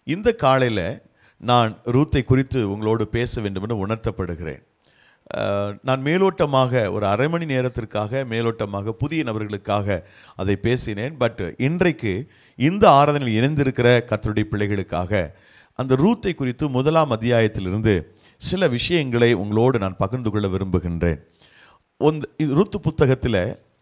இந்த காலையில் நான் ரூத்தை குறித்து உங்களோடு பேச வேண்டும் என்று உணர்த்தப்படுகிறேன் அஹ், நான் மேலோட்டமாக ஒரு அரை மணி நேரத்திற்காக மேலோட்டமாக புதிய நபர்களுக்காக அதை பேசினேன் பட் இன்றைக்கு இந்த ஆராதனையில் இணைந்திருக்கிற கத்தருடைய பிள்ளைகளுக்காக அந்த ரூத்தை குறித்து முதலாம் அத்தியாயத்திலிருந்து சில விஷயங்களை உங்களோடு நான் பகிர்ந்து கொள்ள விரும்புகின்றேன் ஒந்த இது ரூத்து புத்தகத்தில்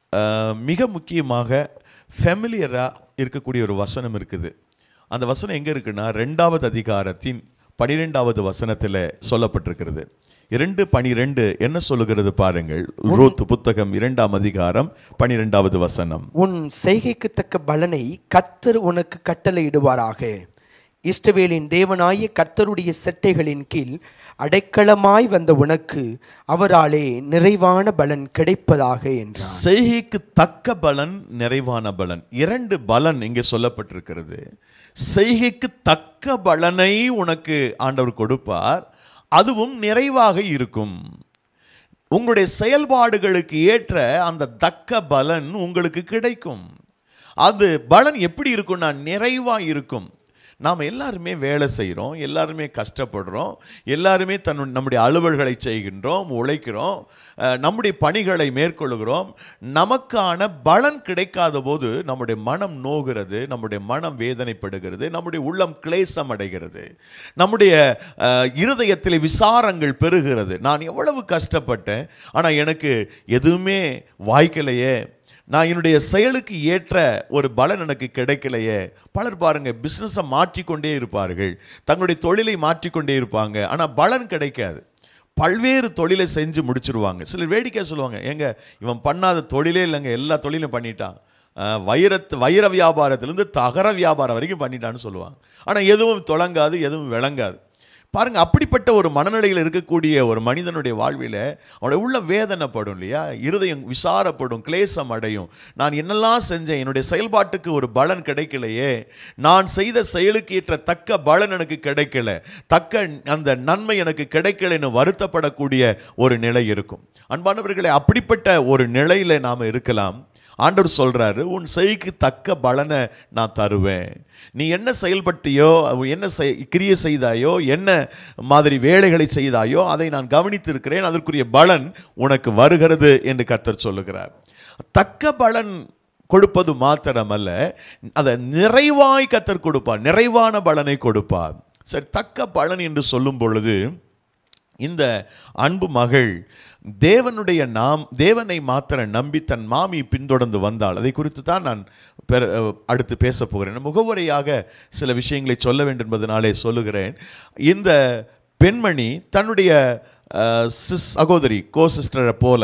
மிக முக்கியமாக ஃபெமிலியராக இருக்கக்கூடிய ஒரு வசனம் இருக்குது அந்த வசனம் எங்கே இருக்குன்னா ரெண்டாவது அதிகாரத்தின் பனிரெண்டாவது வசனத்தில் சொல்லப்பட்டிருக்கிறது இரண்டு பனிரெண்டு என்ன சொல்லுகிறது பாருங்கள் ரூத் புத்தகம் இரண்டாம் அதிகாரம் பனிரெண்டாவது வசனம் உன் செய்கைக்கு தக்க பலனை கர்த்தர் உனக்கு கட்டளையிடுவாராக இஸ்ரவேலின் தேவனாய கர்த்தருடைய செட்டைகளின் கீழ் அடைக்கலமாய் வந்த உனக்கு அவராலே நிறைவான பலன் கிடைப்பதாக என்றார் செய்கைக்கு தக்க பலன் நிறைவான பலன் இரண்டு பலன் இங்கே சொல்லப்பட்டிருக்கிறது செய்கைக்கு தக்க பலனை உனக்கு ஆண்டவர் கொடுப்பார் அதுவும் நிறைவாக இருக்கும் உங்களுடைய செயல்பாடுகளுக்கு ஏற்ற அந்த தக்க பலன் உங்களுக்கு கிடைக்கும் அது பலன் எப்படி இருக்கும்னா நிறைவா இருக்கும் நாம் எல்லாருமே வேலை செய்கிறோம் எல்லாருமே கஷ்டப்படுறோம் எல்லாருமே தன் நம்முடைய அலுவல்களை செய்கின்றோம் உழைக்கிறோம் அஹ், நம்முடைய பணிகளை மேற்கொள்கிறோம் நமக்கான பலன் கிடைக்காத போது நம்முடைய மனம் நோகிறது நம்முடைய மனம் வேதனைப்படுகிறது நம்முடைய உள்ளம் கிளேசம் அடைகிறது நம்முடைய அஹ், இருதயத்தில் விசாரங்கள் பெருகிறது நான் எவ்வளவு கஷ்டப்பட்டேன் ஆனால் எனக்கு எதுவுமே வாய்க்கலையே நான் என்னுடைய செயலுக்கு ஏற்ற ஒரு பலன் எனக்கு கிடைக்கலையே பலர் பாருங்க பிஸ்னஸை மாற்றிக்கொண்டே இருப்பார்கள் தங்களுடைய தொழிலை மாற்றிக்கொண்டே இருப்பாங்க ஆனால் பலன் கிடைக்காது பல்வேறு தொழிலை செஞ்சு முடிச்சிருவாங்க சிலர் வேடிக்கை சொல்லுவாங்க ஏங்க இவன் பண்ணாத தொழிலே இல்லைங்க எல்லா தொழிலும் பண்ணிட்டான் அஹ், வைரத்து வைர வியாபாரத்திலேருந்து தகர வியாபாரம் வரைக்கும் பண்ணிட்டான்னு சொல்லுவாங்க ஆனால் எதுவும் தொடங்காது எதுவும் விளங்காது பாருங்க அப்படிப்பட்ட ஒரு மனநிலையில் இருக்கக்கூடிய ஒரு மனிதனுடைய வாழ்வில் அவனுடைய உள்ள வேதனைப்படும் இல்லையா இருதயம் விசாரப்படும் கிளேசம் அடையும் நான் என்னெல்லாம் செஞ்சேன் என்னுடைய செயல்பாட்டுக்கு ஒரு பலன் கிடைக்கலையே நான் செய்த செயலுக்கு ஏற்ற தக்க பலன் எனக்கு கிடைக்கல தக்க அந்த நன்மை எனக்கு கிடைக்கலைன்னு வருத்தப்படக்கூடிய ஒரு நிலை இருக்கும் அன்பானவர்களே அப்படிப்பட்ட ஒரு நிலையில் நாம் இருக்கலாம் ஆண்டவர் சொல்றாரு உன் செய்க்கு தக்க பலனை நான் தருவேன் நீ என்ன செயல்பட்டியோ என்ன செய்- கிரியை செய்தாயோ என்ன மாதிரி வேலைகளை செய்தாயோ அதை நான் கவனித்திருக்கிறேன் அதற்குரிய பலன் உனக்கு வருகிறது என்று கர்த்தர் சொல்லுகிறார் தக்க பலன் கொடுப்பது மாத்திரமல்ல அதை நிறைவாய் கர்த்தர் கொடுப்பார் நிறைவான பலனை கொடுப்பார் சரி தக்க பலன் என்று சொல்லும் பொழுது இந்த அன்பு மகள் தேவனுடைய நாம் தேவனை மாத்திர நம்பி தன் மாமி பின்தொடர்ந்து வந்தாள் அதை குறித்து தான் நான் பெற அடுத்து பேச போகிறேன் முகவுரையாக சில விஷயங்களை சொல்ல வேண்டும் என்பதனாலே சொல்லுகிறேன் இந்த பெண்மணி தன்னுடைய அஹ், சிஸ் சகோதரி கோ சிஸ்டரை போல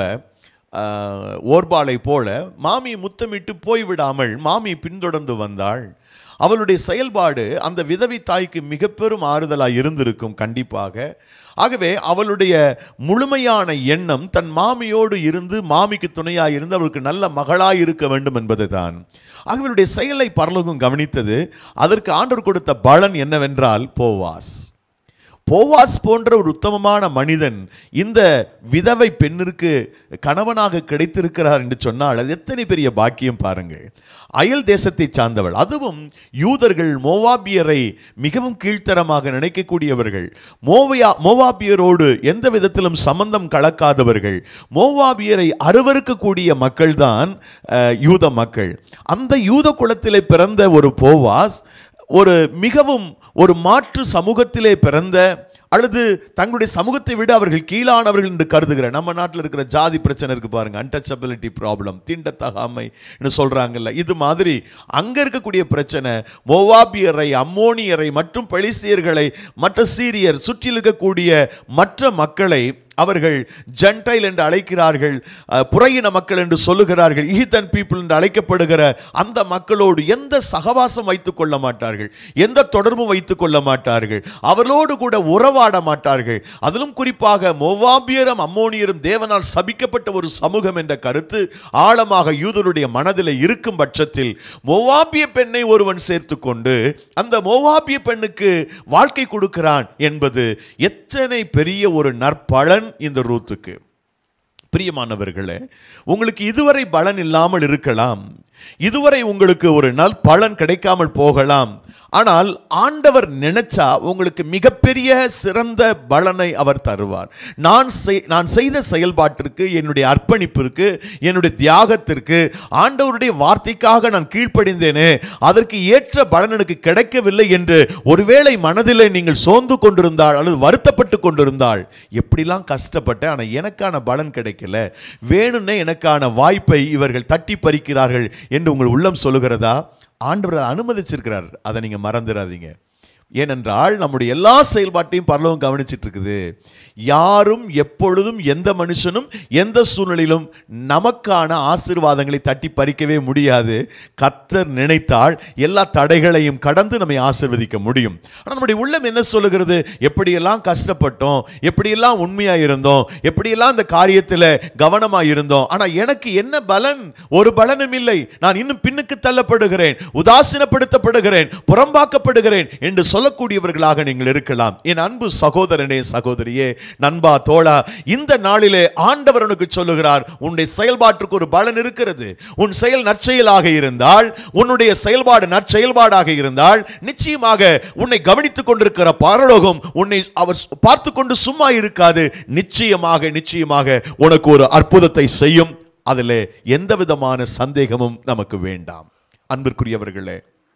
அஹ், ஓர்பாலை போல மாமி முத்தமிட்டு போய்விடாமல் மாமி பின்தொடர்ந்து வந்தாள் அவளுடைய செயல்பாடு அந்த விதவை தாய்க்கு மிக பெரும் ஆறுதலாக இருந்திருக்கும் கண்டிப்பாக ஆகவே அவளுடைய முழுமையான எண்ணம் தன் மாமியோடு இருந்து மாமிக்கு துணையாக இருந்து அவளுக்கு நல்ல மகளாய் இருக்க வேண்டும் என்பதுதான் ஆகவே அவளுடைய செயலை பரலோகம் கவனித்தது அதற்கு ஆண்டவர் கொடுத்த பலன் என்னவென்றால் போவாஸ் போவாஸ் போன்ற ஒரு உத்தமமான மனிதன் இந்த விதவை பெண்ணிற்கு கணவனாக கிடைத்திருக்கிறார் என்று சொன்னால் அது எத்தனை பெரிய பாக்கியம் பாருங்கள் அயல் தேசத்தை சார்ந்தவள் அதுவும் யூதர்கள் மோவாபியரை மிகவும் கீழ்த்தரமாக நினைக்கக்கூடியவர்கள் மோவையா மோவாபியரோடு எந்த விதத்திலும் சம்பந்தம் கலக்காதவர்கள் மோவாபியரை அருவருக்கக்கூடிய மக்கள்தான் அஹ், யூத மக்கள் அந்த யூத குலத்திலே பிறந்த ஒரு போவாஸ் ஒரு மிகவும் ஒரு மாற்று சமூகத்திலே பிறந்த அல்லது தங்களுடைய சமூகத்தை விட அவர்கள் கீழானவர்கள் என்று கருதுகிற நம்ம நாட்டில் இருக்கிற ஜாதி பிரச்சனை இருக்கு பாருங்க அன்டச்சபிலிட்டி ப்ராப்ளம் தீண்டத்தகாமை சொல்றாங்கல்ல இது மாதிரி அங்க இருக்கக்கூடிய பிரச்சனை மோவாபியரை அம்மோனியரை மற்றும் பெலிசியர்களை மற்ற சீரியர் சுற்றில் இருக்கக்கூடிய மற்ற மக்களை அவர்கள் ஜென்டைல் என்று அழைக்கிறார்கள் அஹ், புறையின மக்கள் என்று சொல்லுகிறார்கள் ஈதன் பீப்புள் என்று அழைக்கப்படுகிற அந்த மக்களோடு எந்த சகவாசம் வைத்துக் கொள்ள மாட்டார்கள் எந்த தொடர்பும் வைத்துக் கொள்ள மாட்டார்கள் அவர்களோடு கூட உறவாட மாட்டார்கள் அதிலும் குறிப்பாக மோவாபியரும் அம்மோனியரும் தேவனால் சபிக்கப்பட்ட ஒரு சமூகம் என்ற கருத்து ஆழமாக யூதருடைய மனதில் இருக்கும் பட்சத்தில் மோவாபிய பெண்ணை ஒருவன் சேர்த்துக்கொண்டு அந்த மோவாபிய பெண்ணுக்கு வாழ்க்கை கொடுக்கிறான் என்பது எத்தனை பெரிய ஒரு நற்பலன் இந்த ரூத்துக்கு பிரியமானவர்களே உங்களுக்கு இதுவரை பலன் இல்லாமல் இருக்கலாம் இதுவரை உங்களுக்கு ஒரு நல் பலன் கிடைக்காமல் போகலாம் ஆனால் ஆண்டவர் நினைச்சா உங்களுக்கு மிகப்பெரிய சிறந்த பலனை அவர் தருவார் நான் செய்- நான் செய்த செயல்பாட்டிற்கு என்னுடைய அர்ப்பணிப்பிற்கு என்னுடைய தியாகத்திற்கு ஆண்டவருடைய வார்த்தைக்காக நான் கீழ்ப்படிந்தேனே அதற்கு ஏற்ற பலன் எனக்கு கிடைக்கவில்லை என்று ஒருவேளை மனதிலே நீங்கள் சோர்ந்து கொண்டிருந்தால் அல்லது வருத்தப்பட்டு கொண்டிருந்தால் எப்படிலாம் கஷ்டப்பட்டேன் ஆனால் எனக்கான பலன் கிடைக்கல வேணும்னே எனக்கான வாய்ப்பை இவர்கள் தட்டி பறிக்கிறார்கள் என்று உங்கள் உள்ளம் சொல்லுகிறதா ஆண்டவர் அதை அனுமதிச்சிருக்கிறார் அதை நீங்க மறந்துடாதீங்க ஏனென்றால் நம்முடைய எல்லா செயல்பாட்டையும் பரலோகம் கவனிச்சிட்டு இருக்குது யாரும் எப்பொழுதும் எந்த மனுஷனும் எந்த சூழ்நிலையிலும் நமக்கான ஆசீர்வாதங்களை தட்டி பறிக்கவே முடியாது கத்தர் நினைத்தால் எல்லா தடைகளையும் கடந்து நம்மை ஆசீர்வதிக்க முடியும் ஆனால் நம்முடைய உள்ளம் என்ன சொல்லுகிறது எப்படியெல்லாம் கஷ்டப்பட்டோம் எப்படியெல்லாம் உண்மையா இருந்தோம் எப்படியெல்லாம் அந்த காரியத்தில் கவனமா இருந்தோம் ஆனால் எனக்கு என்ன பலன் ஒரு பலனும் இல்லை நான் இன்னும் பின்னுக்கு தள்ளப்படுகிறேன் உதாசீனப்படுத்தப்படுகிறேன் புறம்பாக்கப்படுகிறேன் என்று சொல்லக்கூடியவர்களாக நீங்கள் இருக்கலாம் என் அன்பு சகோதரனே சகோதரியே நண்பா தோழா இந்த நாளிலே ஆண்டவர் உனக்கு சொல்லுகிறார் உன்னுடைய செயல்பாட்டுக்கு ஒரு பலன் இருக்கிறது உன் செயல் நற்செயலாக இருந்தால் உன்னுடைய செயல்பாடு நற்செயல்பாடாக இருந்தால் நிச்சயமாக உன்னை கவனித்துக் கொண்டிருக்கிற பரலோகம் உன்னை அவர் பார்த்து கொண்டு சும்மா இருக்காது நிச்சயமாக நிச்சயமாக உனக்கு ஒரு அற்புதத்தை செய்யும் அதில் எந்த விதமான சந்தேகமும் நமக்கு வேண்டாம் அன்பிற்குரியவர்களே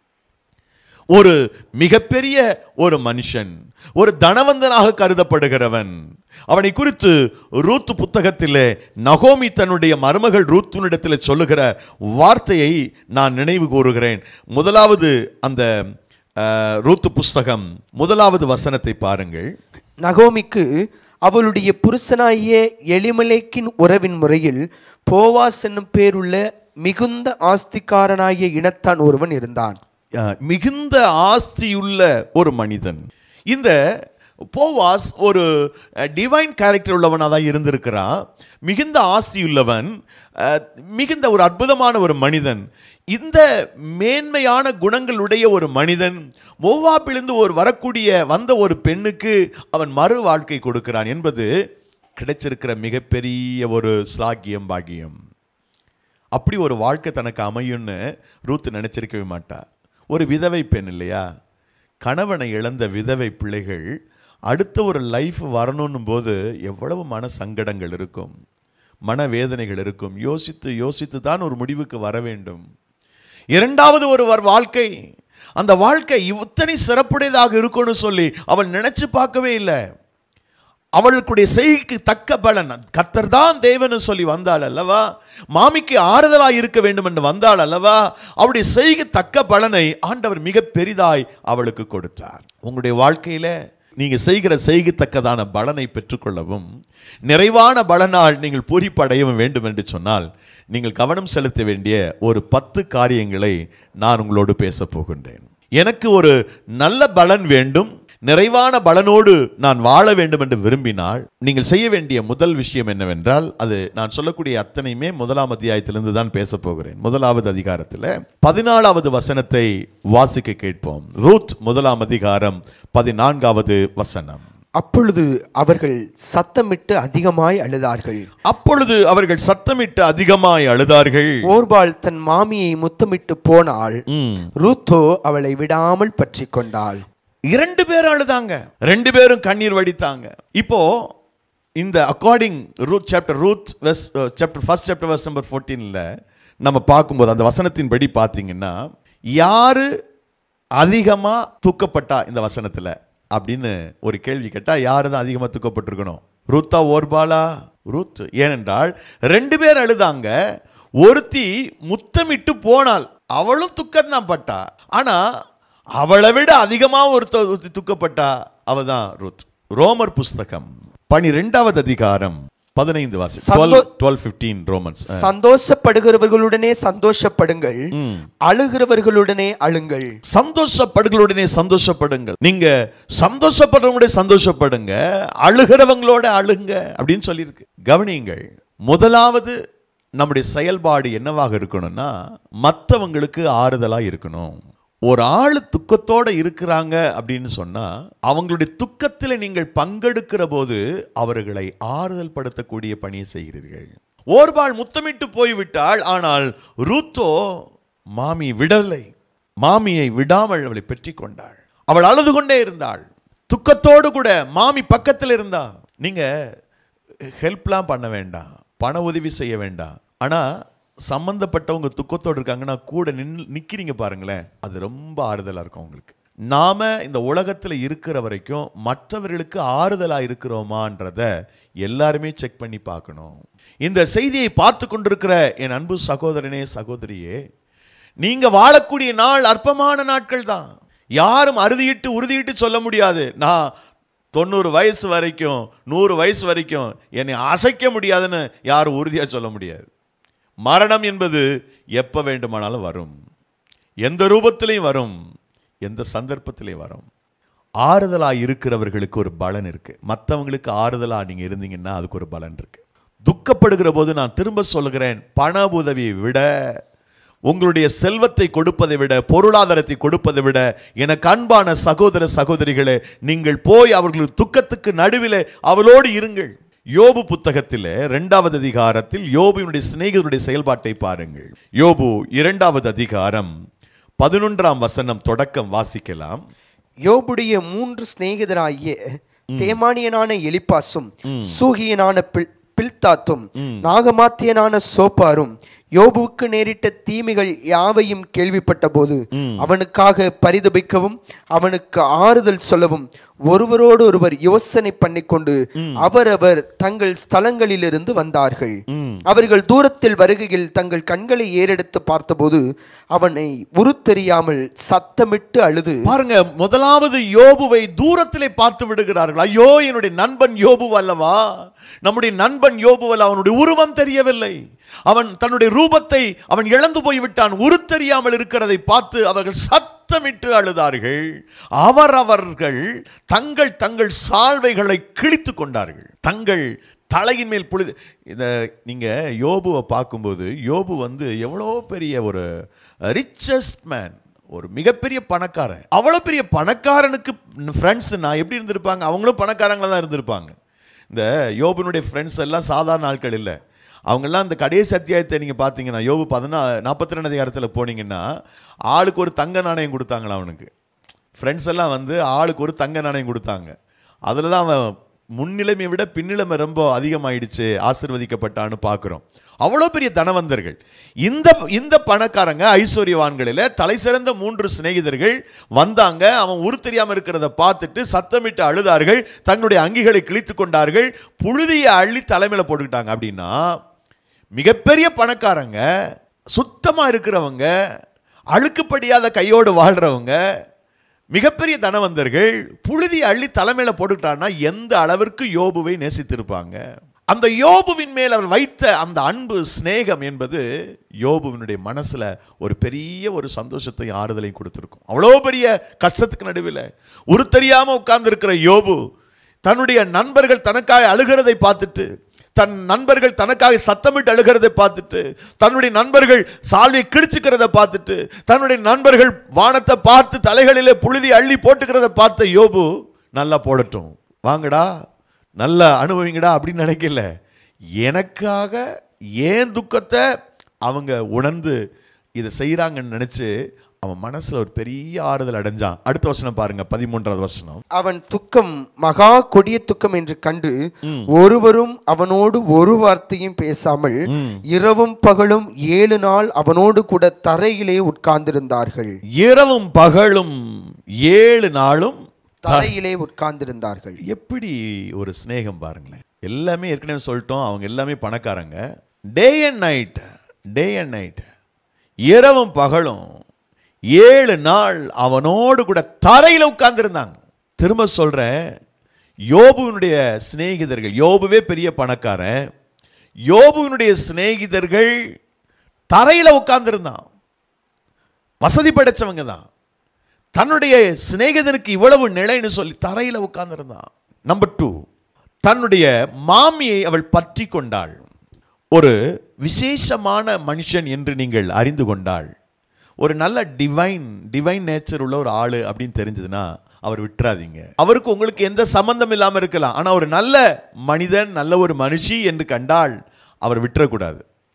ஒரு மிகப்பெரிய ஒரு மனுஷன் ஒரு தனவந்தனாக கருதப்படுகிறவன் அவனை குறித்து ரூத் புத்தகத்திலே நகோமி தன்னுடைய மருமகள் ரூத்துனிடத்தில் சொல்லுகிற வார்த்தையை நான் நினைவு கூறுகிறேன் முதலாவது அந்த அஹ், ரூத்து புஸ்தகம் முதலாவது வசனத்தை பாருங்கள் நகோமிக்கு அவளுடைய புருஷனாகிய எலிமலேக்கின் உறவின் முறையில் போவாஸ் என்னும் பேருள்ள மிகுந்த ஆஸ்திக்காரனாகிய இனத்தான் ஒருவன் இருந்தான் அஹ், மிகுந்த ஆஸ்தியுள்ள ஒரு மனிதன் இந்த போவாஸ் ஒரு டிவைன் கேரக்டர் உள்ளவனாக தான் இருந்திருக்கிறான் மிகுந்த ஆஸ்தியுள்ளவன் அஹ், மிகுந்த ஒரு அற்புதமான ஒரு மனிதன் இந்த மேன்மையான குணங்களுடைய ஒரு மனிதன் மோவாப்பிலிருந்து ஒரு வரக்கூடிய வந்த ஒரு பெண்ணுக்கு அவன் மறு வாழ்க்கை கொடுக்கிறான் என்பது கிடைச்சிருக்கிற மிகப்பெரிய ஒரு ஸ்லாகியம் பாக்கியம் அப்படி ஒரு வாழ்க்கை தனக்கு அமையும்னு ரூத் நினைச்சிருக்கவே மாட்டா ஒரு விதவை பெண் இல்லையா கணவனை இழந்த விதவை பிள்ளைகள் அடுத்த ஒரு லைஃப் வரணும்னும் போது எவ்வளவு மன சங்கடங்கள் இருக்கும் மனவேதனைகள் இருக்கும் யோசித்து யோசித்து தான் ஒரு முடிவுக்கு வர வேண்டும் இரண்டாவது ஒருவர் வாழ்க்கை அந்த வாழ்க்கை இத்தனை சிறப்புடையதாக இருக்கும்னு சொல்லி அவள் நினைச்சு பார்க்கவே இல்லை அவளுக்குடைய செய்கைக்கு தக்க பலன் கர்த்தர் தான் தேவன்னு சொல்லி வந்தாள் அல்லவா மாமிக்கு ஆறுதலா இருக்க வேண்டும் என்று வந்தாள் அல்லவா அவளுடைய செய்கை தக்க பலனை ஆண்டவர் மிக பெரிதாய் அவளுக்கு கொடுத்தார் உங்களுடைய வாழ்க்கையில நீங்க செய்கிற செய்கத்தக்கதான பலனை பெற்றுக்கொள்ளவும் நிறைவான பலனால் நீங்கள் பூரிப்படையவும் வேண்டும் என்று சொன்னால் நீங்கள் கவனம் செலுத்த வேண்டிய ஒரு பத்து காரியங்களை நான் உங்களோடு பேச போகின்றேன் எனக்கு ஒரு நல்ல பலன் வேண்டும் நிறைவான பலனோடு நான் வாழ வேண்டும் என்று விரும்பினால் நீங்கள் செய்ய வேண்டிய முதல் விஷயம் என்னவென்றால் அது நான் சொல்லக்கூடிய அத்தனையுமே முதலாம் அத்தியாயத்திலிருந்து தான் பேச போகிறேன் முதலாவது அதிகாரத்தில் பதினாலாவது வசனத்தை வாசிக்க கேட்போம் ரூத் முதலாம் அதிகாரம் பதினான்காவது வசனம் அப்பொழுது அவர்கள் சத்தமிட்டு அதிகமாய் அழுதார்கள் அப்பொழுது அவர்கள் சத்தமிட்டு அதிகமாய் அழுதார்கள் ஓர்பாள் தன் மாமியை முத்தமிட்டு போனாள் ம். ரூத்தோ அவளை விடாமல் பற்றி கொண்டாள் இரண்டு பேரும் அழுதாங்க ரெண்டு பேரும் கண்ணீர் வடித்தாங்க இப்போ இந்த according Ruth chapter Ruth verse chapter first chapter verse number ஃபோர்டீனில் நம்ம பார்க்கும்போது அந்த வசனத்தின்படி பார்த்தீங்கன்னா யாரு அதிகமாக தூக்கப்பட்டா இந்த வசனத்தில் அப்படின்னு ஒரு கேள்வி கேட்டால் யாரு தான் அதிகமாக தூக்கப்பட்டிருக்கணும் ரூத்தா ஓர்பாலா ரூத் ஏனென்றால் ரெண்டு பேர் அழுதாங்க ஒருத்தி முத்தமிட்டு போனாள் அவளும் துக்கம் தான் பட்டா ஆனா அவளை விட அதிகமா ஒருத்த ஒருத்தி துக்கப்பட்டா அவ தான் ரூத் ரோமர் புஸ்தகம் பனிரெண்டாவது அதிகாரம் பதினைந்து வாசி டுவெல் டுவெல் ஃபிஃப்டீன் ரோமன்ஸ் சந்தோஷப்படுகிறவர்களுடனே சந்தோஷப்படுங்கள் அழுகிறவர்களுடனே அழுங்கள் சந்தோஷப்படுகளுடனே சந்தோஷப்படுங்கள் நீங்க சந்தோஷப்படுறவங்களோட சந்தோஷப்படுங்க அழுகிறவங்களோட அழுங்க அப்படின்னு சொல்லியிருக்கு கவனியுங்கள் முதலாவது நம்முடைய செயல்பாடு என்னவாக இருக்கணும்னா மற்றவங்களுக்கு ஆறுதலா இருக்கணும் ஒரு ஆள் துக்கத்தோட இருக்கிறாங்க அப்படின்னு சொன்னா அவங்களுடைய துக்கத்தில் நீங்கள் பங்கெடுக்கிற போது அவர்களை ஆறுதல் படுத்தக்கூடிய பணியை செய்கிறீர்கள் ஓர்பாள் முத்தமிட்டு போய்விட்டாள் ஆனால் ரூத்தோ மாமி விடலை மாமியை விடாமல் அவளை பெற்றி கொண்டாள் அவள் அழுது கொண்டே இருந்தாள் துக்கத்தோடு கூட மாமி பக்கத்தில் இருந்தா நீங்க ஹெல்ப்லாம் பண்ண வேண்டாம் பண உதவி செய்ய வேண்டாம் ஆனா சம்பந்தப்பட்டவங்க துக்கத்தோடு இருக்காங்கன்னா கூட நின்று நிக்கிறீங்க பாருங்களேன் அது ரொம்ப ஆறுதலா இருக்கும் உங்களுக்கு நாம இந்த உலகத்துல இருக்கிற வரைக்கும் மற்றவர்களுக்கு ஆறுதலா இருக்கிறோமான்றத எல்லாருமே செக் பண்ணி பார்க்கணும் இந்த செய்தியை பார்த்து கொண்டிருக்கிற என் அன்பு சகோதரனே சகோதரியே நீங்க வாழக்கூடிய நாள் அற்பமான நாட்கள் தான் யாரும் அறுதியிட்டு உறுதியிட்டு சொல்ல முடியாது நான் தொண்ணூறு வயசு வரைக்கும் நூறு வயசு வரைக்கும் என்னை அசைக்க முடியாதுன்னு யாரும் உறுதியாக சொல்ல முடியாது மரணம் என்பது எப்போ வேண்டுமானாலும் வரும் எந்த ரூபத்திலையும் வரும் எந்த சந்தர்ப்பத்திலையும் வரும் ஆறுதலாக இருக்கிறவர்களுக்கு ஒரு பலன் இருக்கு மற்றவங்களுக்கு ஆறுதலாக நீங்கள் இருந்தீங்கன்னா அதுக்கு ஒரு பலன் இருக்கு துக்கப்படுகிற போது நான் திரும்ப சொல்லுகிறேன் பண உதவியை விட உங்களுடைய செல்வத்தை கொடுப்பதை விட பொருளாதாரத்தை கொடுப்பதை விட எனக்கு அன்பான சகோதர சகோதரிகளே நீங்கள் போய் அவர்கள் துக்கத்துக்கு நடுவிலே அவளோடு இருங்கள் யோபு புத்தகத்தில் இரண்டாவது அதிகாரத்தில் யோபுவினுடைய சிநேகிதருடைய செயல்பாட்டை பாருங்கள் யோபு இரண்டாவது அதிகாரம் பதினொன்றாம் வசனம் தொடக்கம் வாசிக்கலாம் யோபுடைய மூன்று சிநேகிதராகிய தேமானியனான எலிப்பாசும் சூகியனான பில் பில்தாத்தும் நாகமாத்தியனான சோப்பாரும் யோபுவுக்கு நேரிட்ட தீமைகள் யாவையும் கேள்விப்பட்ட போது அவனுக்காக பரிதபிக்கவும் அவனுக்கு ஆறுதல் சொல்லவும் ஒருவரோடு ஒருவர் யோசனை பண்ணிக்கொண்டு அவரவர் தங்கள் ஸ்தலங்களிலிருந்து வந்தார்கள் அவர்கள் தூரத்தில் வருகையில் தங்கள் கண்களை ஏறெடுத்து பார்த்தபோது அவனை உருத்தெரியாமல் சத்தமிட்டு அழுது பாருங்க முதலாவது யோபுவை தூரத்திலே பார்த்து விடுகிறார்கள் ஐயோ என்னுடைய நண்பன் யோபு அல்லவா நம்முடைய நண்பன் யோபு அல்ல அவனுடைய உருவம் தெரியவில்லை அவன் தன்னுடைய ரூபத்தை அவன் இழந்து போய் விட்டான் உருத்தெரியாமல் இருக்கிறதை பார்த்து அவர்கள் சத்தமிட்டு அழுதார்கள் அவரவர்கள் தங்கள் தங்கள் சால்வைகளை கிழித்து கொண்டார்கள் தங்கள் தலையின் மேல் புழுது இந்த நீங்க யோபுவை பார்க்கும்போது யோபு வந்து எவ்வளோ பெரிய ஒரு ரிச்சஸ்ட் மேன் ஒரு மிகப்பெரிய பணக்காரன் அவ்வளோ பெரிய பணக்காரனுக்கு ஃப்ரெண்ட்ஸ் நான் எப்படி இருந்திருப்பாங்க அவங்களும் பணக்காரங்களா தான் இருந்திருப்பாங்க இந்த யோபுனுடைய ஃப்ரெண்ட்ஸ் எல்லாம் சாதாரண ஆட்கள் இல்லை அவங்கெல்லாம் இந்த கடைசி அத்தியாயத்தை நீங்கள் பார்த்தீங்கன்னா யோபு பதினா நாற்பத்தி ரெண்டு அதிகாரத்தில் போனீங்கன்னா ஆளுக்கு ஒரு தங்க நாணயம் கொடுத்தாங்களா அவனுக்கு ஃப்ரெண்ட்ஸ் எல்லாம் வந்து ஆளுக்கு ஒரு தங்க நாணயம் கொடுத்தாங்க அதில் தான் அவன் முன்னிலைமை விட பின்னிலைமை ரொம்ப அதிகமாயிடுச்சு ஆசிர்வதிக்கப்பட்டான்னு பார்க்குறோம் அவ்வளோ பெரிய தனவந்தர்கள் இந்த இந்த பணக்காரங்க ஐஸ்வர்யவான்களில் தலை சிறந்த மூன்று சிநேகிதர்கள் வந்தாங்க அவன் உரு தெரியாமல் இருக்கிறத பார்த்துட்டு சத்தமிட்டு அழுதார்கள் தங்களுடைய அங்கிகளை கிழித்து கொண்டார்கள் புழுதியை அள்ளி தலைமையில் போட்டுக்கிட்டாங்க அப்படின்னா மிகப்பெரிய பணக்காரங்க சுத்தமாக இருக்கிறவங்க அழுக்குப்படியாத கையோடு வாழ்கிறவங்க மிகப்பெரிய தனவந்தர்கள் புழுதி அள்ளி தலைமையில போட்டுக்கிட்டான்னா எந்த அளவிற்கு யோபுவை நேசித்திருப்பாங்க அந்த யோபுவின் மேல் அவர் வைத்த அந்த அன்பு சிநேகம் என்பது யோபுவினுடைய மனசுல ஒரு பெரிய ஒரு சந்தோஷத்தையும் ஆறுதலையும் கொடுத்திருக்கும் அவ்வளோ பெரிய கஷ்டத்துக்கு நடுவில் ஒரு தெரியாம உட்கார்ந்து இருக்கிற யோபு தன்னுடைய நண்பர்கள் தனக்காக அழுகிறதை பார்த்துட்டு தன் நண்பர்கள் தனக்காக சத்தமிட்டு அழுகிறதை பார்த்துட்டு தன்னுடைய நண்பர்கள் சால்வை கிழிச்சுக்கிறத பார்த்துட்டு தன்னுடைய நண்பர்கள் வானத்தை பார்த்து தலைகளிலே புழுதி அள்ளி போட்டுக்கிறத பார்த்த யோபு நல்லா போடட்டும் வாங்கடா நல்லா அனுபவிங்கடா அப்படின்னு நினைக்கல எனக்காக ஏன் துக்கத்தை அவங்க உணர்ந்து இதை செய்கிறாங்கன்னு நினச்சி அவன் மனசுல ஒரு பெரிய ஆறுதல் அடைஞ்சான் அடுத்த வசனம் பாருங்க பதிமூன்றாவது வசனம் அவன் துக்கம் மகா கொடிய துக்கம் என்று கண்டு ஒருவரும் அவனோடு ஒரு வார்த்தையும் பேசாமல் இரவும் பகலும் ஏழு நாள் அவனோடு கூட தரையிலே உட்கார்ந்திருந்தார்கள் இரவும் பகலும் ஏழு நாளும் தரையிலே உட்கார்ந்திருந்தார்கள் எப்படி ஒரு சிநேகம் பாருங்களேன் எல்லாமே ஏற்கனவே சொல்லிட்டோம் அவங்க எல்லாமே பணக்காரங்க day and night day and night இரவும் பகலும் ஏழு நாள் அவனோடு கூட தரையில் உட்கார்ந்திருந்தாங்க திரும்ப சொல்றேன் யோபுவினுடைய சிநேகிதர்கள் யோபுவே பெரிய பணக்காரன் யோபுவினுடைய சிநேகிதர்கள் தரையில் உட்கார்ந்திருந்தான் வசதி படைச்சவங்க தான் தன்னுடைய சிநேகிதனுக்கு இவ்வளவு நிலைன்னு சொல்லி தரையில் உட்கார்ந்திருந்தான் நம்பர் டூ தன்னுடைய மாமியை அவள் பற்றி கொண்டாள் ஒரு விசேஷமான மனுஷன் என்று நீங்கள் அறிந்து கொண்டாள் ஒரு நல்ல டிவைன் டிவைன் நேச்சர் உள்ள ஒரு ஆளு அப்படின்னு தெரிஞ்சதுன்னா அவர் விட்டுறாதீங்க அவருக்கு உங்களுக்கு எந்த சம்பந்தம் இல்லாமல் இருக்கலாம் ஆனால் ஒரு நல்ல மனிதன் நல்ல ஒரு மனுஷி என்று கண்டால் அவர் விட்டுறக்கூடாது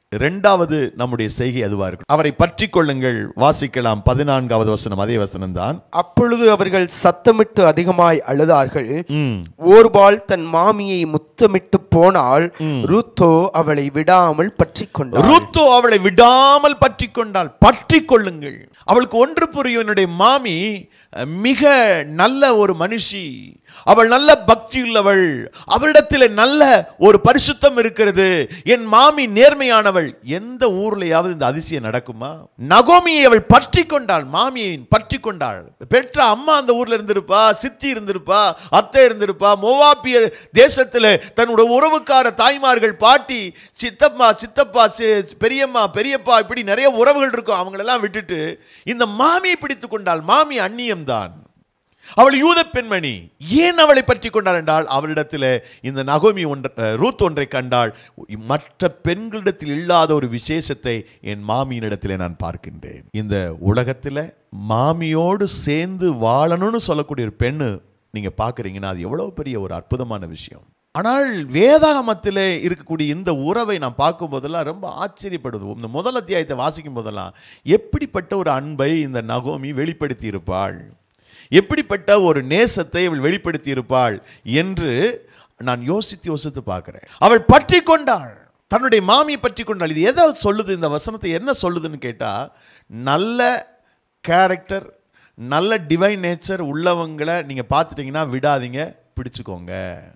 இரண்டாவது நம்முடைய செய்கை அதுவா இருக்கும் அவரை பற்றி கொள்ளுங்கள் வாசிக்கலாம் பதினான்காவது வசனம் அதே வசனம் தான் அப்பொழுது அவர்கள் சத்தமிட்டு அதிகமாய் அழுதார்கள் ஓர்பால் தன் மாமியை முத்தமிட்டு போனால் ரூத்தோ அவளை விடாமல் பற்றி கொண்டாள் ரூத்தோ அவளை விடாமல் பற்றி கொண்டாள் பற்றி கொள்ளுங்கள் அவளுக்கு ஒன்று புரியும் என்னுடைய மாமி அஹ், மிக நல்ல ஒரு மனுஷி அவள் நல்ல பக்தி உள்ளவள் அவளிடத்தில் நல்ல ஒரு பரிசுத்தம் இருக்கிறது என் மாமி நேர்மையானவள் எந்த ஊர்லயாவது இந்த அதிசயம் நடக்குமா நகோமியை அவள் பற்றி கொண்டாள் மாமியை பற்றி கொண்டாள் பெற்ற அம்மா அந்த ஊர்ல இருந்திருப்பா சித்தி இருந்திருப்பா அத்தை இருந்திருப்பா மோவாப்பிய தேசத்துல தன்னோட உறவுக்கார தாய்மார்கள் பாட்டி சித்தப்பா சித்தப்பா சி- பெரியம்மா பெரியப்பா இப்படி நிறைய உறவுகள் இருக்கும் அவங்களெல்லாம் விட்டுட்டு இந்த மாமியை பிடித்து கொண்டாள் மாமி அந்நியம்தான் அவள் யூத பெண்மணி ஏன் அவளை பற்றி கொண்டாள் என்றால் அவளிடத்தில் இந்த நகோமி ஒன்ற அஹ், ரூத் ஒன்றை கண்டாள் மற்ற பெண்களிடத்தில் இல்லாத ஒரு விசேஷத்தை என் மாமியினிடத்தில் நான் பார்க்கின்றேன் இந்த உலகத்தில் மாமியோடு சேர்ந்து வாழணும்னு சொல்லக்கூடிய ஒரு பெண்ணு நீங்க பார்க்குறீங்கன்னா அது எவ்வளவு பெரிய ஒரு அற்புதமான விஷயம் ஆனால் வேதாகமத்தில் இருக்கக்கூடிய இந்த உறவை நான் பார்க்கும் போதெல்லாம் ரொம்ப ஆச்சரியப்படுது இந்த முதல் அத்தியாயத்தை வாசிக்கும் போதெல்லாம் எப்படிப்பட்ட ஒரு அன்பை இந்த நகோமி வெளிப்படுத்தி இருப்பாள் எப்படிப்பட்ட ஒரு நேசத்தை அவள் வெளிப்படுத்தி இருப்பாள் என்று நான் யோசித்து யோசித்து பார்க்கிறேன் அவள் பற்றி கொண்டாள் தன்னுடைய மாமியை பற்றி கொண்டாள் இது எதை சொல்லுது இந்த வசனத்தை என்ன சொல்லுதுன்னு கேட்டா நல்ல கேரக்டர் நல்ல டிவைன் நேச்சர் உள்ளவங்களை நீங்க பார்த்துட்டீங்கன்னா விடாதீங்க பிடிச்சுக்கோங்க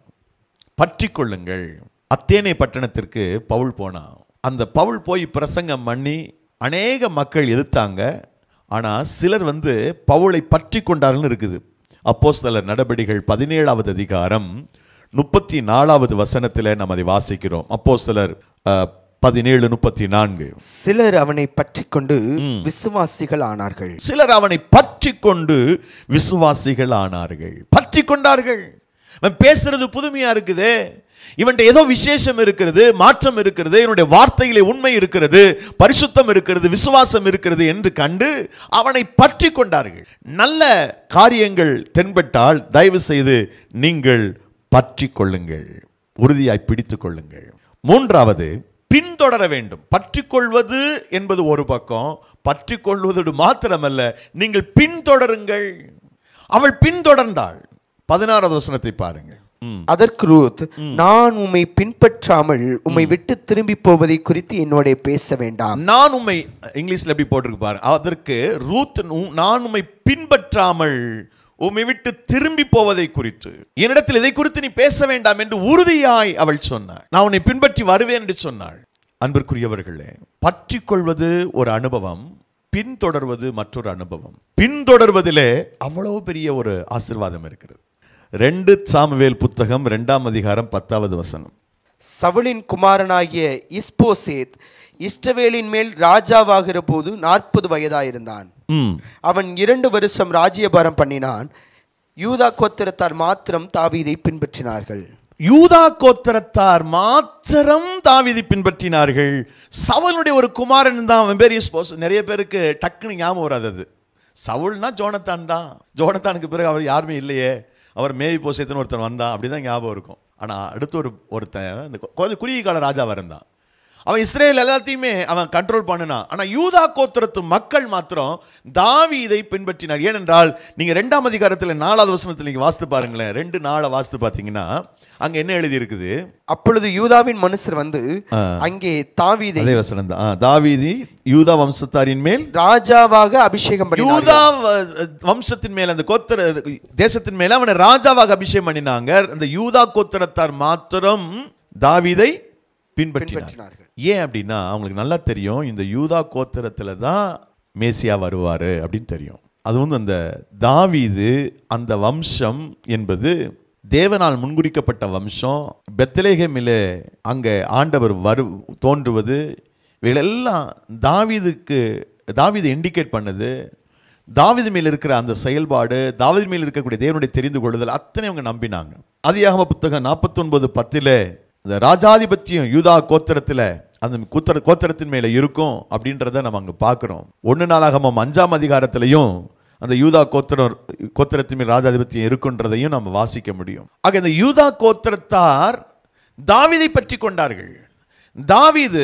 பற்றி கொள்ளுங்கள் அத்தேனை பட்டணத்திற்கு பவுல் போனான் அந்த பவுல் போய் பிரசங்கம் பண்ணி அநேக மக்கள் எதிர்த்தாங்க ஆனா சிலர் வந்து பவுலை பற்றி கொண்டார்கள்னு இருக்குது அப்போஸ்தலர் நடபடிகள் பதினேழாவது அதிகாரம் முப்பத்தி நாலாவது வசனத்தில் நம்ம அதை வாசிக்கிறோம் அப்போஸ்தலர் அஹ், பதினேழு முப்பத்தி நான்கு சிலர் அவனை பற்றி கொண்டு விசுவாசிகள் ஆனார்கள் சிலர் அவனை பற்றி கொண்டு விசுவாசிகள் ஆனார்கள் பற்றி கொண்டார்கள் அவன் பேசுறது புதுமையா இருக்குதே இவன்ட்ட ஏதோ விசேஷம் இருக்கிறது மாற்றம் இருக்கிறது இவனுடைய வார்த்தையிலே உண்மை இருக்கிறது பரிசுத்தம் இருக்கிறது விசுவாசம் இருக்கிறது என்று கண்டு அவனை பற்றி கொண்டார்கள் நல்ல காரியங்கள் தென்பட்டால் தயவு செய்து நீங்கள் பற்றி கொள்ளுங்கள் உறுதியாய் பிடித்துக் கொள்ளுங்கள் மூன்றாவது பின்தொடர வேண்டும் பற்றி கொள்வது என்பது ஒரு பக்கம் பற்றி கொள்வதோடு மாத்திரமல்ல நீங்கள் பின்தொடருங்கள் அவள் பின்தொடர்ந்தாள் பதினாறாவது வசனத்தை பாருங்கள் ம். அதற்கு ரூத் நான் உம்மை பின்பற்றாமல் உம்மை விட்டு திரும்பி போவதை குறித்து என்னோட பேச வேண்டாம் நான் உம்மை இங்கிலீஷ்ல எப்படி போட்டிருக்கு பாரு அதற்கு ரூத் உம்- நான் உம்மை பின்பற்றாமல் உம்மை விட்டு திரும்பி போவதை குறித்து என்னிடத்தில் இதை குறித்து நீ பேச வேண்டாம் என்று உறுதியாய் அவள் சொன்னாள் நான் உன்னை பின்பற்றி வருவேன் என்று சொன்னாள் அன்பிற்குரியவர்களே பற்றி கொள்வது ஒரு அனுபவம் பின்தொடர்வது மற்றொரு அனுபவம் பின்தொடர்வதிலே அவ்வளவு பெரிய ஒரு ஆசீர்வாதம் இருக்கிறது ரெண்டு சாமுவேல் புத்தகம் ரெண்டாம் அதிகாரம் பத்தாவது வசனம் சவுலின் குமாரனாகிய இஸ்போசேத் இஸ்ரவேலின் மேல் ராஜாவாகிற போது நாற்பது வயதாயிருந்தான் ம் அவன் இரண்டு வருஷம் ராஜ்யபாரம் பண்ணினான் யூதா கோத்திரத்தார் மாத்திரம் தாவீதை பின்பற்றினார்கள் யூதா கோத்திரத்தார் மாத்திரம் தாவீதை பின்பற்றினார்கள் சவுலுடைய ஒரு குமாரன் தான் அவன் பேர் இஸ்போஸ் நிறைய பேருக்கு டக்குன்னு ஞாபகம் வராது அது சவுல்னா ஜோனத்தான் தான் ஜோனத்தானுக்கு பிறகு அவர் யாருமே இல்லையே அவர் மேவி போசேத்தன் ஒருத்தன் வந்தான் அப்படி தான் ஞாபகம் இருக்கும் ஆனால் அடுத்து ஒரு ஒருத்தன் இந்த கொ- கொஞ்சம் குறுகிய கால ராஜாவாக இருந்தான் அவன் இஸ்ரேல் எல்லாத்தையுமே அவன் கண்ட்ரோல் பண்ணினான் ஆனா யூதா கோத்திரத்து மக்கள் மாத்திரம் தாவீதை பின்பற்றினார் ஏனென்றால் நீங்க ரெண்டாம் அதிகாரத்தில் நாலாவது வசனத்தில் நீங்க வாசித்து பாருங்களேன் ரெண்டு நாளை வாசித்து பார்த்தீங்கன்னா அங்க என்ன எழுதி இருக்குது அப்பொழுது யூதாவின் மனுஷர் வந்து அங்கே தாவீதை அதே வசனம் தான் ஆ, தாவீதி யூதா வம்சத்தாரின் மேல் ராஜாவாக அபிஷேகம் பண்ணினார்கள் யூதா வ- வம்சத்தின் மேல் அந்த கோத்திர தேசத்தின் மேல அவனை ராஜாவாக அபிஷேகம் பண்ணினாங்க அந்த யூதா கோத்திரத்தார் மாத்திரம் தாவீதை பின்பற்றினார் பின்பற்றினார்கள் ஏன் அப்படின்னா அவங்களுக்கு நல்லா தெரியும் இந்த யூதா கோத்திரத்துல தான் மேசியா வருவாரு அப்படின்னு தெரியும் அதுவும் அந்த தாவீது அந்த வம்சம் என்பது தேவனால் முன்குறிக்கப்பட்ட வம்சம் பெத்லேஹேமிலே அங்கே ஆண்டவர் வரு தோன்றுவது இவைகளெல்லாம் தாவீதுக்கு தாவீது இண்டிகேட் பண்ணுது தாவீது மேல் இருக்கிற அந்த செயல்பாடு தாவீது மேல் இருக்கக்கூடிய தேவனுடைய தெரிந்து கொள்ளுதல் அத்தனை அவங்க நம்பினாங்க அதிகாகம புத்தகம் நாற்பத்தொன்பது பத்தில் இந்த ராஜாதிபத்தியம் யூதா கோத்திரத்தில் அந்த கூத்தர கோத்திரத்தின் மேலே இருக்கும் அப்படின்றத நம்ம அங்கே பார்க்குறோம் ஒன்று நாளாகமம் அஞ்சாம் அதிகாரத்திலையும் அந்த யூதா கோத்திரம் கோத்திரத்தின் மேல் ராஜாதிபத்தியம் இருக்குன்றதையும் நம்ம வாசிக்க முடியும் ஆக இந்த யூதா கோத்திரத்தார் தாவீதை பற்றி கொண்டார்கள் தாவீது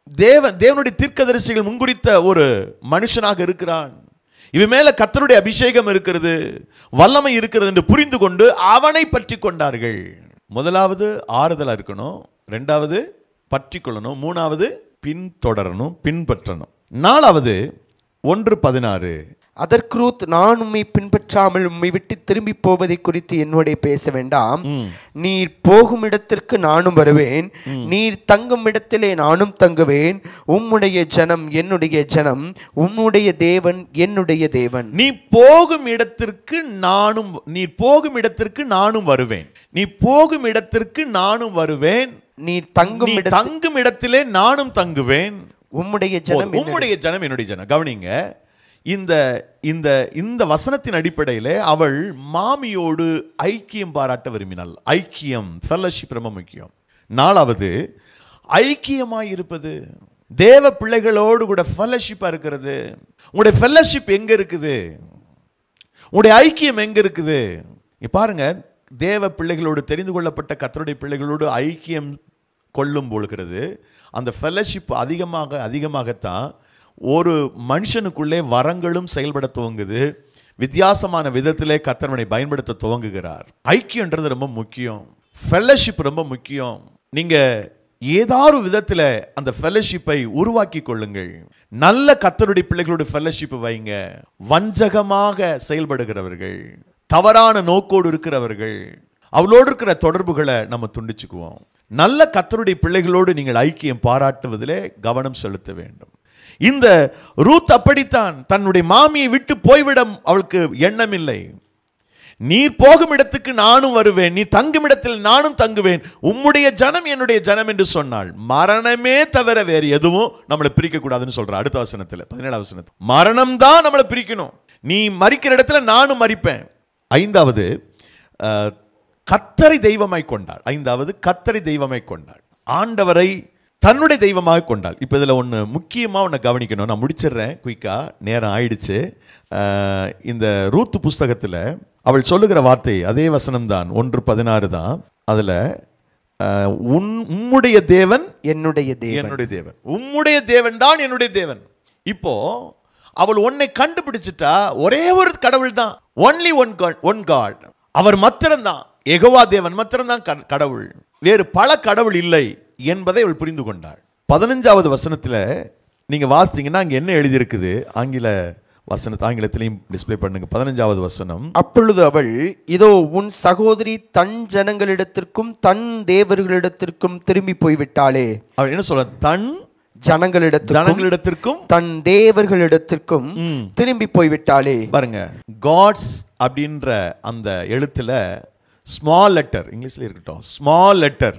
தேவன் தேவனுடைய தீர்க்கதரிசிகள் முன்குறித்த ஒரு மனுஷனாக இருக்கிறான் இவன் மேல கர்த்தருடைய அபிஷேகம் இருக்கிறது வல்லமை இருக்கிறது என்று புரிந்து கொண்டு அவனை பற்றி கொண்டார்கள் முதலாவது ஆறுதலா இருக்கணும் ரெண்டாவது பற்றி கொள்ளணும் மூணாவது பின்தொடரணும் பின்பற்றணும் நாலாவது ஒன்று பதினாறு அதற்கு ரூத் நான் உம்மை பின்பற்றாமல் உம்மை விட்டு திரும்பி போவதை குறித்து என்னோட பேச வேண்டாம் நீர் போகும் இடத்திற்கு நானும் வருவேன் நீர் தங்கும் இடத்திலே நானும் தங்குவேன் உம்முடைய ஜனம் என்னுடைய ஜனம் உம்முடைய தேவன் என்னுடைய தேவன் நீ போகும் இடத்திற்கு நானும் நீ போகும் இடத்திற்கு நானும் வருவேன் நீ போகும் இடத்திற்கு நானும் வருவேன் நீர் தங்கும் நீ இட தங்கும் இடத்திலே நானும் தங்குவேன் உம்முடைய ஜனம் போதும். உம்முடைய ஜனம் என்னுடைய ஜனம் கவனிங்க இந்த இந்த இந்த வசனத்தின் அடிப்படையிலே அவள் மாமியோடு ஐக்கியம் பாராட்ட விரும்பினாள் ஐக்கியம் ஃபெல்லோஷிப் ரொம்ப முக்கியம் நாலாவது ஐக்கியமாய் இருப்பது தேவ பிள்ளைகளோடு கூட ஃபெல்லோஷிப்பா இருக்கிறது உங்களுடைய ஃபெல்லோஷிப் எங்க இருக்குது உங்களுடைய ஐக்கியம் எங்க இருக்குது இங்க பாருங்க தேவ பிள்ளைகளோடு தெரிந்து கொள்ளப்பட்ட கத்தருடைய பிள்ளைகளோடு ஐக்கியம் கொள்ளும் பொழுகிறது அந்த ஃபெல்லோஷிப் அதிகமாக அதிகமாகத்தான் ஒரு மனுஷனுக்குள்ளே வரங்களும் செயல்பட துவங்குது வித்தியாசமான விதத்திலே கத்தரவனை பயன்படுத்த துவங்குகிறார் ஐக்கியன்றது ரொம்ப முக்கியம் ஃபெல்லோஷிப் ரொம்ப முக்கியம் நீங்க ஏதாவது விதத்துல அந்த ஃபெல்லோஷிப்பை உருவாக்கி கொள்ளுங்கள் நல்ல கத்தருடைய பிள்ளைகளோட ஃபெல்லோஷிப் வைங்க வஞ்சகமாக செயல்படுகிறவர்கள் தவறான நோக்கோடு இருக்கிறவர்கள் அவளோடு இருக்கிற தொடர்புகளை நம்ம துண்டிச்சுக்குவோம் நல்ல கத்தருடைய பிள்ளைகளோடு நீங்கள் ஐக்கியம் பாராட்டுவதிலே கவனம் செலுத்த வேண்டும் இந்த ரூத் அப்படித்தான் தன்னுடைய மாமியை விட்டு போய்விட அவளுக்கு எண்ணம் இல்லை நீர் போகும் இடத்துக்கு நானும் வருவேன் நீ தங்கும் இடத்தில் நானும் தங்குவேன் உம்முடைய ஜனம் என்னுடைய ஜனம் என்று சொன்னாள் மரணமே தவிர வேறு எதுவும் நம்மளை பிரிக்க கூடாதுன்னு சொல்ற அடுத்த வசனத்துல பதினேழாவது வசனத்துல மரணம் தான் நம்மளை பிரிக்கணும் நீ மறிக்கிற இடத்துல நானும் மறிப்பேன் ஐந்தாவது அஹ், கத்தரை தெய்வமாய் கொண்டாள் ஐந்தாவது கத்தரை தெய்வமாய் கொண்டாள் ஆண்டவரை தன்னுடைய தெய்வமாக கொண்டாள் இப்போ இதில் ஒன்று முக்கியமாக ஒன்று கவனிக்கணும் நான் முடிச்சிடுறேன் குயிக்கா நேரம் ஆயிடுச்சு அஹ், இந்த ரூத்து புஸ்தகத்தில் அவள் சொல்லுகிற வார்த்தை அதே வசனம்தான் ஒன்று பதினாறு தான் அதில் உன் உம்முடைய தேவன் என்னுடைய தேவன் என்னுடைய தேவன் உம்முடைய தேவன் தான் என்னுடைய தேவன் இப்போ அவள் உன்னை கண்டுபிடிச்சிட்டா ஒரே ஒரு கடவுள் தான் only one God one God அவர் மாத்திரம்தான் எகவா தேவன் மாத்திரம்தான் க- கடவுள் வேறு பல கடவுள் இல்லை என்பதை அவள் புரிந்து கொண்டாள் பதினஞ்சாவது வசனத்துல நீங்க வாசித்தீங்கன்னா அங்க என்ன எழுதியிருக்குது ஆங்கில வசனத்தை ஆங்கிலத்திலையும் டிஸ்ப்ளே பண்ணுங்க பதினஞ்சாவது வசனம் அப்பொழுது அவள் இதோ உன் சகோதரி தன் ஜனங்களிடத்திற்கும் தன் தேவர்களிடத்திற்கும் திரும்பி போய்விட்டாளே அவள் என்ன சொல்ற தன் ஜனங்களிடத்திற்கும் ஜனங்களிடத்திற்கும் தன் தேவர்களிடத்திற்கும் திரும்பி போய்விட்டாளே பாருங்க காட்ஸ் அப்படின்ற அந்த எழுத்துல ஸ்மால் லெட்டர் இங்கிலீஷ்ல இருக்கட்டும் ஸ்மால் லெட்டர்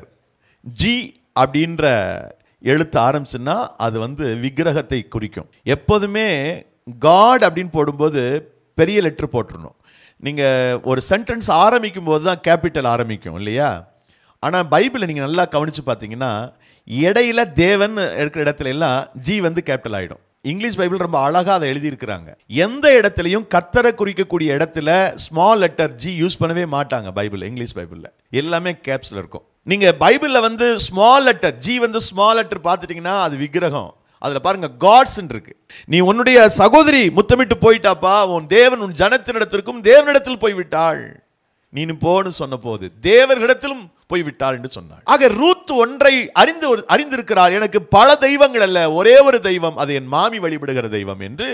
ஜி அப்படின்ற எழுத்து ஆரம்பிச்சுன்னா அது வந்து விக்கிரகத்தை குறிக்கும் எப்போதுமே காட் அப்படின்னு போடும்போது பெரிய லெட்டர் போட்டுறணும் நீங்கள் ஒரு சென்டென்ஸ் ஆரம்பிக்கும் போது தான் கேபிட்டல் ஆரம்பிக்கும் இல்லையா ஆனால் பைபிளை நீங்கள் நல்லா கவனித்து பார்த்தீங்கன்னா இடையில தேவன் இருக்கிற இடத்துல எல்லாம் ஜி வந்து கேபிட்டல் ஆகிடும் இங்கிலீஷ் பைபிள் ரொம்ப அழகா அதை எழுதியிருக்கிறாங்க எந்த இடத்துலையும் கத்தரை குறிக்கக்கூடிய இடத்துல ஸ்மால் லெட்டர் ஜி யூஸ் பண்ணவே மாட்டாங்க பைபிள் இங்கிலீஷ் பைபிள்ல எல்லாமே கேப்ஸ்ல இருக்கும் நீங்க பைபிள்ல வந்து ஸ்மால் லெட்டர் ஜி வந்து ஸ்மால் லெட்டர் பார்த்துட்டீங்கன்னா அது விக்கிரகம் அதுல பாருங்க காட்ஸ் இருக்கு நீ உன்னுடைய சகோதரி முத்தமிட்டு போயிட்டாப்பா உன் தேவன் உன் ஜனத்தினிடத்திற்கும் தேவனிடத்தில் போய்விட்டாள் நீ போன்னு சொன்ன போது தேவர்களிடத்திலும் போய்விட்டாள் என்று சொன்னாள் ஆக ரூத் ஒன்றை அறிந்து அறிந்திருக்கிறாள் எனக்கு பல தெய்வங்கள் அல்ல ஒரே ஒரு தெய்வம் அது என் மாமி வழிபடுகிற தெய்வம் என்று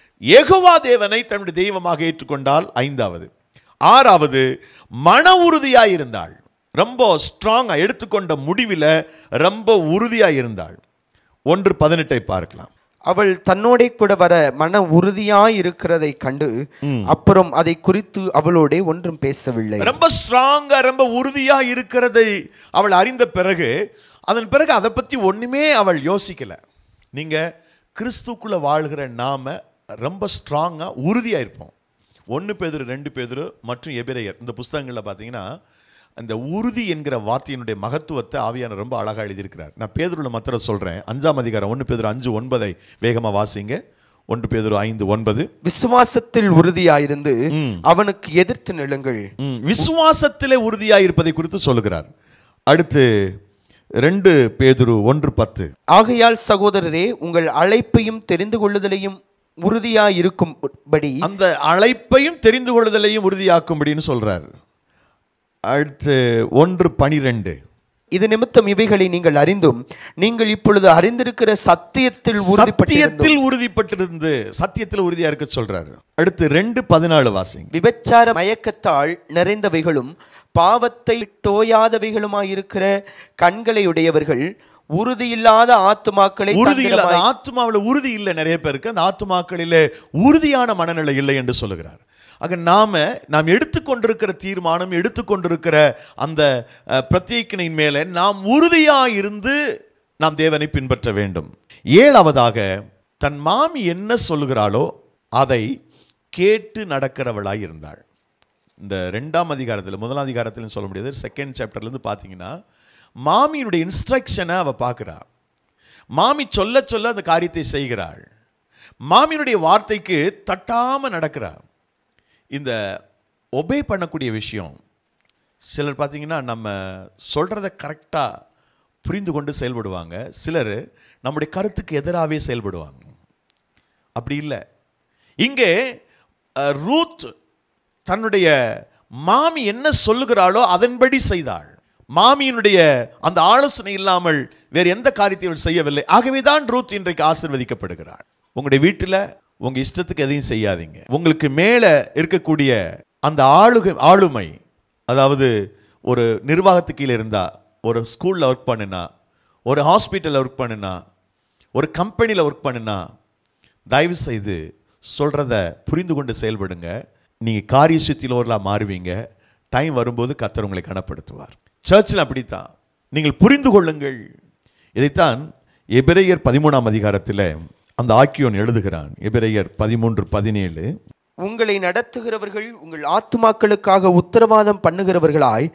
ஏகோவா தேவனை தன்னுடைய தெய்வமாக ஏற்றுக்கொண்டால் ஐந்தாவது ஆறாவது மன உறுதியாய் இருந்தாள் ரொம்ப ஸ்ட்ராங்கா எடுத்துக்கொண்ட முடிவில் ரொம்ப உறுதியாய் இருந்தாள் ஒன்று பதினெட்டை பார்க்கலாம் அவள் தன்னோடே கூட வர மன உறுதியாய் இருக்கிறதை கண்டு அப்புறம் அதை குறித்து அவளோடே ஒன்றும் பேசவில்லை ரொம்ப ஸ்ட்ராங்கா ரொம்ப உறுதியா இருக்கிறதை அவள் அறிந்த பிறகு அதன் பிறகு அதை பத்தி ஒண்ணுமே அவள் யோசிக்கல நீங்க கிறிஸ்துக்குள்ள வாழ்கிற நாம ரொம்ப ஸ்ட்ராங்கா உறுதியா இருப்போம் ஒன்று பேதுரு ரெண்டு பேதுரு மற்றும் எபிரேயர் இந்த புஸ்தகங்களில் பார்த்தீங்கன்னா அந்த உறுதி என்கிற வார்த்தையினுடைய மகத்துவத்தை ஆவியான ரொம்ப அழகா எழுதியிருக்கிறார் நான் பேதுருல மாத்திரம் சொல்றேன் அஞ்சாம் அதிகாரம் ஒன்று பேதுரு அஞ்சு ஒன்பதை வேகமா வாசிங்க ஒன்று பேதுரு ஐந்து ஒன்பது விசுவாசத்தில் உறுதியாயிருந்து அவனுக்கு எதிர்த்து நிலுங்கள் ம், விசுவாசத்திலே உறுதியாக இருப்பதை குறித்து சொல்லுகிறார் அடுத்து ரெண்டு பேதுரு ஒன்று பத்து ஆகையால் சகோதரரே உங்கள் அழைப்பையும் தெரிந்து கொள்ளுதலையும் உறுதியாயிருக்கும்படி அந்த அழைப்பையும் தெரிந்து கொள்ளுதலையும் உறுதியாக்கும்படின்னு சொல்றார் அடுத்து ஒன்று பனிரெண்டு இது நிமித்தம் இவைகளை நீங்கள் அறிந்தும் நீங்கள் இப்பொழுது அறிந்திருக்கிற சத்தியத்தில் உறுதிப்பட்டிருந்தும் சத்தியத்தில் உறுதிப்பட்டிருந்து சத்தியத்தில் உறுதியா இருக்க சொல்றாரு அடுத்து ரெண்டு பதினாலு வாசிங்க விபச்சார மயக்கத்தால் நிறைந்தவைகளும் பாவத்தை டோயாதவைகளுமாயிருக்கிற கண்களை உடையவர்கள் உறுதியில்லாத ஆத்துமாக்களை உறுதி இல்ல தந்திரமாய் அந்த ஆத்மாவுல உறுதி இல்லை நிறைய பேருக்கு அந்த ஆத்துமாக்களிலே உறுதியான மனநிலை இல்லை என்று சொல்லுகிறார் ஆக நாம நாம் எடுத்துக்கொண்டிருக்கிற தீர்மானம் எடுத்துக்கொண்டிருக்கிற அந்த அஹ், பிரத்யேகனையின் மேலே நாம் உறுதியா இருந்து நாம் தேவனை பின்பற்ற வேண்டும் ஏழாவதாக தன் மாமி என்ன சொல்லுகிறாளோ அதை கேட்டு நடக்கிறவளாய் இருந்தாள் இந்த ரெண்டாம் அதிகாரத்தில் முதலாம் அதிகாரத்தில் சொல்ல முடியாது செகண்ட் சாப்டர்லேருந்து பார்த்தீங்கன்னா மாமியினுடைய இன்ஸ்ட்ரக்ஷனை அவள் பார்க்குறா மாமி சொல்ல சொல்ல அந்த காரியத்தை செய்கிறாள் மாமியினுடைய வார்த்தைக்கு தட்டாம நடக்கிறா இந்த ஒபே பண்ணக்கூடிய விஷயம் சிலர் பார்த்தீங்கன்னா நம்ம சொல்கிறத கரெக்டாக புரிந்து கொண்டு செயல்படுவாங்க சிலர் நம்முடைய கருத்துக்கு எதிராகவே செயல்படுவாங்க அப்படி இல்லை இங்கே அஹ், ரூத் தன்னுடைய மாமி என்ன சொல்லுகிறாளோ அதன்படி செய்தாள் மாமியினுடைய அந்த ஆலோசனை இல்லாமல் வேறு எந்த காரியத்தையும் அவள் செய்யவில்லை ஆகவே தான் ரூத் இன்றைக்கு ஆசிர்வதிக்கப்படுகிறாள் உங்களுடைய வீட்டில் உங்க இஷ்டத்துக்கு எதையும் செய்யாதீங்க உங்களுக்கு மேலே இருக்கக்கூடிய அந்த ஆளுகை ஆளுமை அதாவது ஒரு நிர்வாகத்துக்கு கீழே இருந்தா ஒரு ஸ்கூலில் ஒர்க் பண்ணுனா ஒரு ஹாஸ்பிட்டலில் ஒர்க் பண்ணுனா ஒரு கம்பெனியில் ஒர்க் பண்ணுனா தயவு செய்து சொல்கிறத புரிந்து கொண்டு செயல்படுங்க நீங்கள் காரிய சுத்திலோர்லாம் மாறுவீங்க டைம் வரும்போது கர்த்தர் உங்களை கனப்படுத்துவார் சர்ச்சில் அப்படித்தான் நீங்கள் புரிந்து கொள்ளுங்கள் இதைத்தான் எபிரேயர் பதிமூணாம் அதிகாரத்தில் அந்த ஆக்கியோன் எழுதுகிறான் எபிரேயர் பதிமூன்று பதினேழு உங்களை நடத்துகிறவர்கள் உங்கள் ஆத்துமாக்களுக்காக உத்தரவாதம் பண்ணுகிறவர்களாய்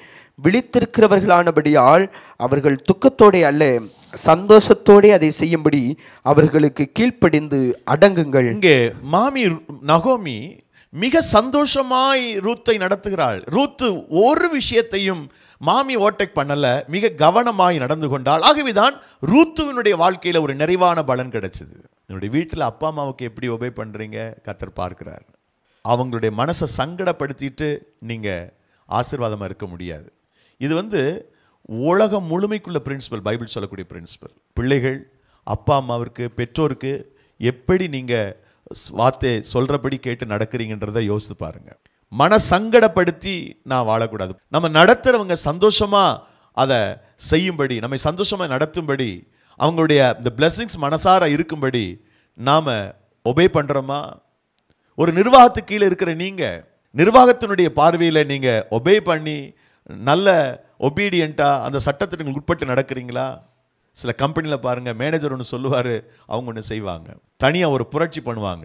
விழித்திருக்கிறவர்களானபடியால் அவர்கள் துக்கத்தோடே அல்ல சந்தோஷத்தோடே அதை செய்யும்படி அவர்களுக்கு கீழ்ப்படிந்து அடங்குங்கள் இங்கே மாமி நகோமி மிக சந்தோஷமாய் ரூத்தை நடத்துகிறாள் ரூத்து ஒரு விஷயத்தையும் மாமி ஓட்டக் பண்ணல மிக கவனமாய் நடந்து கொண்டாள் ஆகவேதான் ரூத்துவினுடைய வாழ்க்கையில ஒரு நிறைவான பலன் கிடைச்சது என்னுடைய வீட்டில் அப்பா அம்மாவுக்கு எப்படி ஒபே பண்றீங்க கத்தர் பார்க்கிறார் அவங்களுடைய மனசை சங்கடப்படுத்திட்டு நீங்க ஆசீர்வாதமா இருக்க முடியாது இது வந்து உலகம் முழுமைக்குள்ள பிரின்சிபல் பைபிள் சொல்லக்கூடிய பிரின்சிபல் பிள்ளைகள் அப்பா அம்மாவிற்கு பெற்றோருக்கு எப்படி நீங்க ஸ்- வார்த்தை சொல்றபடி கேட்டு நடக்கிறீங்கன்றதை யோசித்து பாருங்க மன சங்கடப்படுத்தி நான் வாழக்கூடாது நம்ம நடத்துறவங்க சந்தோஷமா அதை செய்யும்படி நம்மை சந்தோஷமா நடத்தும்படி அவங்களுடைய இந்த blessings மனசார இருக்கும்படி நாம ஒபே பண்றோமா ஒரு நிர்வாகத்துக்கு கீழே இருக்கிற நீங்க நிர்வாகத்தினுடைய பார்வையில நீங்க ஒபே பண்ணி நல்ல ஒபீடியண்டா அந்த சட்டத்திற்கு உட்பட்டு நடக்கிறீங்களா சில கம்பெனியில் பாருங்க மேனேஜர் ஒன்று சொல்லுவார் அவங்க ஒன்று செய்வாங்க தனியாக ஒரு புரட்சி பண்ணுவாங்க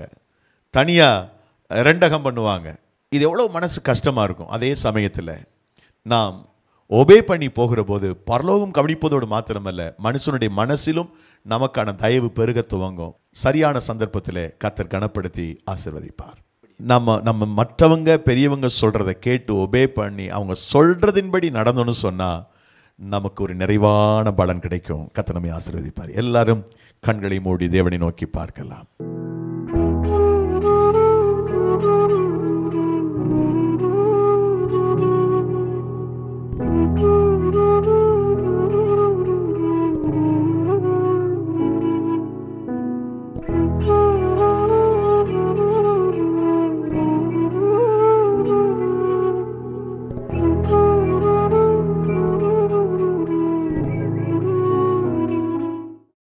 தனியாக ரெண்டகம் பண்ணுவாங்க இது எவ்வளோ மனசு கஷ்டமாக இருக்கும் அதே சமயத்தில் நாம் ஒபே பண்ணி போகிற போது பரலோகம் கவனிப்பதோடு மாத்திரமல்ல மனுஷனுடைய மனசிலும் நமக்கான தயவு பெருக துவங்கும் சரியான சந்தர்ப்பத்தில் கத்தர் கனப்படுத்தி ஆசிர்வதிப்பார் நம்ம நம்ம மற்றவங்க பெரியவங்க சொல்றத கேட்டு ஒபே பண்ணி அவங்க சொல்றதின்படி நடந்தோன்னு சொன்னா நமக்கு ஒரு நிறைவான பலன் கிடைக்கும் கத்தர் நம்மை ஆசீர்வதிப்பார் எல்லாரும் கண்களை மூடி தேவனை நோக்கி பார்க்கலாம்